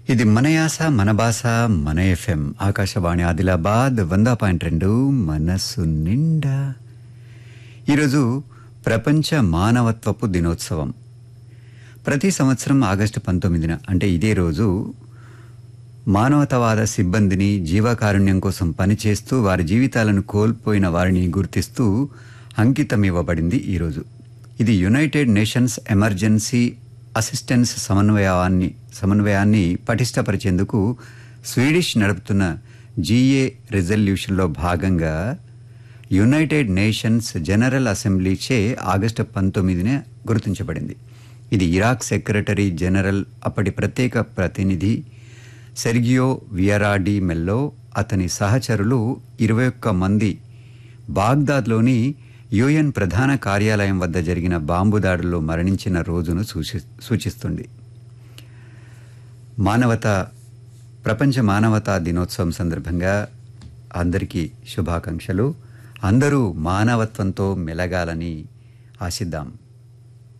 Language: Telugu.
ఇది మన యాస మన భాష మన ఎఫ్ఎం ఆకాశవాణి ఆదిలాబాద్ వంద పాయింట్ రెండు మనసు నిండా ఈరోజు ప్రపంచ మానవత్వపు దినోత్సవం ప్రతి సంవత్సరం ఆగస్టు పంతొమ్మిదిన అంటే ఇదే రోజు మానవతావాద సిబ్బందిని జీవకారుణ్యం కోసం పనిచేస్తూ వారి జీవితాలను కోల్పోయిన వారిని గుర్తిస్తూ అంకితమివ్వబడింది ఈరోజు ఇది యునైటెడ్ నేషన్స్ ఎమర్జెన్సీ అసిస్టెన్స్ సమన్వయాన్ని సమన్వయాన్ని పటిష్టపరిచేందుకు స్వీడిష్ నడుపుతున్న జీఏ రిజల్యూషన్లో భాగంగా యునైటెడ్ నేషన్స్ జనరల్ అసెంబ్లీచే ఆగస్టు పంతొమ్మిదిన గుర్తించబడింది ఇది ఇరాక్ సెక్రటరీ జనరల్ అప్పటి ప్రత్యేక ప్రతినిధి సెర్గియో వియరాడి మెల్లో అతని సహచరులు ఇరవై ఒక్క మంది బాగ్దాద్లోని యుఎన్ ప్రధాన కార్యాలయం వద్ద జరిగిన బాంబు దాడుల్లో మరణించిన రోజును సూచి సూచిస్తుంది మానవత ప్రపంచ మానవతా దినోత్సవం సందర్భంగా అందరికీ శుభాకాంక్షలు అందరూ మానవత్వంతో మెలగాలని ఆశిద్దాం